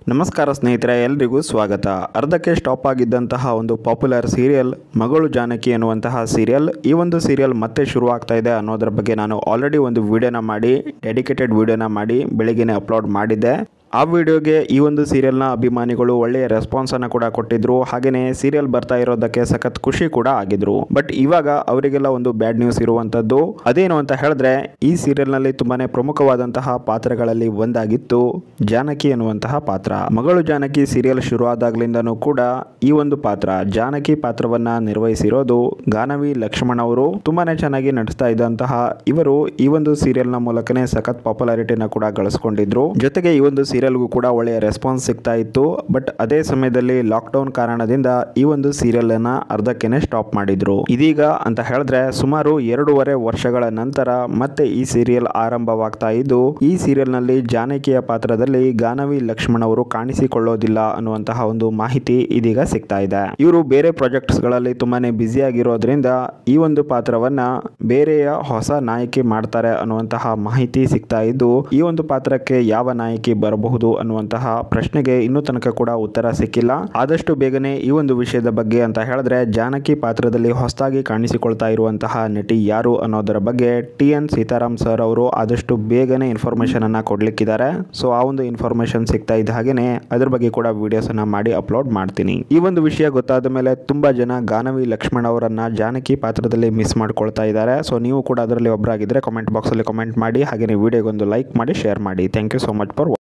ನಮಸ್ಕಾರ ಸ್ನೇಹಿತರೆ ಎಲ್ರಿಗೂ ಸ್ವಾಗತ ಅರ್ಧಕ್ಕೆ ಸ್ಟಾಪ್ ಆಗಿದ್ದಂತಹ ಒಂದು ಪಾಪ್ಯುಲರ್ ಸೀರಿಯಲ್ ಮಗಳು ಜಾನಕಿ ಅನ್ನುವಂತಹ ಸೀರಿಯಲ್ ಈ ಒಂದು ಸೀರಿಯಲ್ ಮತ್ತೆ ಶುರು ಆಗ್ತಾ ಇದೆ ಅನ್ನೋದ್ರ ಬಗ್ಗೆ ನಾನು ಆಲ್ರೆಡಿ ಒಂದು ವಿಡಿಯೋನ ಮಾಡಿ ಡೆಡಿಕೇಟೆಡ್ ವಿಡಿಯೋನ ಮಾಡಿ ಬೆಳಿಗ್ಗೆನೆ ಅಪ್ಲೋಡ್ ಮಾಡಿದ್ದೆ ಆ ವಿಡಿಯೋಗೆ ಈ ಒಂದು ಸೀರಿಯಲ್ನ ಅಭಿಮಾನಿಗಳು ಒಳ್ಳೆಯ ರೆಸ್ಪಾನ್ಸ್ ಅನ್ನ ಕೂಡ ಕೊಟ್ಟಿದ್ರು ಹಾಗೆಯೇ ಸೀರಿಯಲ್ ಬರ್ತಾ ಇರೋದಕ್ಕೆ ಸಖತ್ ಖುಷಿ ಕೂಡ ಆಗಿದ್ರು ಬಟ್ ಇವಾಗ ಅವರಿಗೆಲ್ಲ ಒಂದು ಬ್ಯಾಡ್ ನ್ಯೂಸ್ ಇರುವಂತದ್ದು ಅದೇನು ಅಂತ ಹೇಳಿದ್ರೆ ಈ ಸೀರಿಯಲ್ನಲ್ಲಿ ತುಂಬಾನೇ ಪ್ರಮುಖವಾದಂತಹ ಪಾತ್ರಗಳಲ್ಲಿ ಒಂದಾಗಿತ್ತು ಜಾನಕಿ ಅನ್ನುವಂತಹ ಪಾತ್ರ ಮಗಳು ಜಾನಕಿ ಸೀರಿಯಲ್ ಶುರು ಆದಾಗ್ಲಿಂದನೂ ಕೂಡ ಈ ಒಂದು ಪಾತ್ರ ಜಾನಕಿ ಪಾತ್ರವನ್ನ ನಿರ್ವಹಿಸಿರೋದು ಗಾನವಿ ಲಕ್ಷ್ಮಣ್ ಅವರು ತುಂಬಾನೇ ಚೆನ್ನಾಗಿ ನಡೆಸ್ತಾ ಇದ್ದಂತಹ ಇವರು ಈ ಒಂದು ಸೀರಿಯಲ್ನ ಮೂಲಕನೇ ಸಖತ್ ಪಾಪ್ಯುಲಾರಿಟಿನ ಕೂಡ ಗಳಿಸ್ಕೊಂಡಿದ್ರು ಜೊತೆಗೆ ಈ ಒಂದು ಸೀರಿಯಲ್ಗೂ ಕೂಡ ಒಳ್ಳೆಯ ರೆಸ್ಪಾನ್ಸ್ ಸಿಗ್ತಾ ಇತ್ತು ಬಟ್ ಅದೇ ಸಮಯದಲ್ಲಿ ಲಾಕ್ಡೌನ್ ಕಾರಣದಿಂದ ಈ ಒಂದು ಸೀರಿಯಲ್ ಅನ್ನ ಅರ್ಧಕ್ಕೆನೆ ಸ್ಟಾಪ್ ಮಾಡಿದ್ರು ಇದೀಗ ಅಂತ ಹೇಳಿದ್ರೆ ಸುಮಾರು ಎರಡೂವರೆ ವರ್ಷಗಳ ನಂತರ ಮತ್ತೆ ಈ ಸೀರಿಯಲ್ ಆರಂಭವಾಗ್ತಾ ಇದ್ದು ಈ ಸೀರಿಯಲ್ ನಲ್ಲಿ ಜಾನಕಿಯ ಪಾತ್ರದಲ್ಲಿ ಗಾನವಿ ಲಕ್ಷ್ಮಣ್ ಅವರು ಕಾಣಿಸಿಕೊಳ್ಳೋದಿಲ್ಲ ಅನ್ನುವಂತಹ ಒಂದು ಮಾಹಿತಿ ಇದೀಗ ಸಿಗ್ತಾ ಇದೆ ಇವರು ಬೇರೆ ಪ್ರಾಜೆಕ್ಟ್ಸ್ ಗಳಲ್ಲಿ ತುಂಬಾನೇ ಬ್ಯುಸಿ ಆಗಿರೋದ್ರಿಂದ ಈ ಒಂದು ಪಾತ್ರವನ್ನ ಬೇರೆಯ ಹೊಸ ನಾಯಕಿ ಮಾಡ್ತಾರೆ ಅನ್ನುವಂತಹ ಮಾಹಿತಿ ಸಿಗ್ತಾ ಇದ್ದು ಈ ಒಂದು ಪಾತ್ರಕ್ಕೆ ಯಾವ ನಾಯಕಿ ಬರಬಹುದು ಅನ್ನುವಂತಹ ಪ್ರಶ್ನೆಗೆ ಇನ್ನೂ ತನಕ ಕೂಡ ಉತ್ತರ ಸಿಕ್ಕಿಲ್ಲ ಆದಷ್ಟು ಬೇಗನೆ ಈ ಒಂದು ವಿಷಯದ ಬಗ್ಗೆ ಅಂತ ಹೇಳಿದ್ರೆ ಜಾನಕಿ ಪಾತ್ರದಲ್ಲಿ ಹೊಸದಾಗಿ ಕಾಣಿಸಿಕೊಳ್ತಾ ಇರುವಂತಹ ನಟಿ ಯಾರು ಅನ್ನೋದರ ಬಗ್ಗೆ ಟಿ ಎನ್ ಸೀತಾರಾಮ್ ಸರ್ ಅವರು ಆದಷ್ಟು ಬೇಗನೆ ಇನ್ಫಾರ್ಮೇಶನ್ ಅನ್ನ ಕೊಡ್ಲಿಕ್ಕಿದ್ದಾರೆ ಸೊ ಆ ಒಂದು ಇನ್ಫಾರ್ಮೇಶನ್ ಸಿಗ್ತಾ ಇದ್ದ ಹಾಗೇನೆ ಅದ್ರ ಬಗ್ಗೆ ಕೂಡ ವಿಡಿಯೋಸ್ ಅನ್ನ ಮಾಡಿ ಅಪ್ಲೋಡ್ ಮಾಡ್ತೀನಿ ಈ ಒಂದು ವಿಷಯ ಗೊತ್ತಾದ ಮೇಲೆ ತುಂಬಾ ಜನ ಗಾನವಿ ಲಕ್ಷ್ಮಣ್ ಅವರನ್ನ ಜಾನಕಿ ಪಾತ್ರದಲ್ಲಿ ಮಿಸ್ ಮಾಡ್ಕೊಳ್ತಾ ಇದ್ದಾರೆ ಸೊ ನೀವು ಕೂಡ ಅದರಲ್ಲಿ ಒಬ್ಬರಾಗಿದ್ರೆ ಕಾಮೆಂಟ್ ಬಾಕ್ಸ್ ಅಲ್ಲಿ ಕಾಮೆಂಟ್ ಮಾಡಿ ಹಾಗೆ ವಿಡಿಯೋಗೊಂದು ಲೈಕ್ ಮಾಡಿ ಶೇರ್ ಮಾಡಿ thank you so much for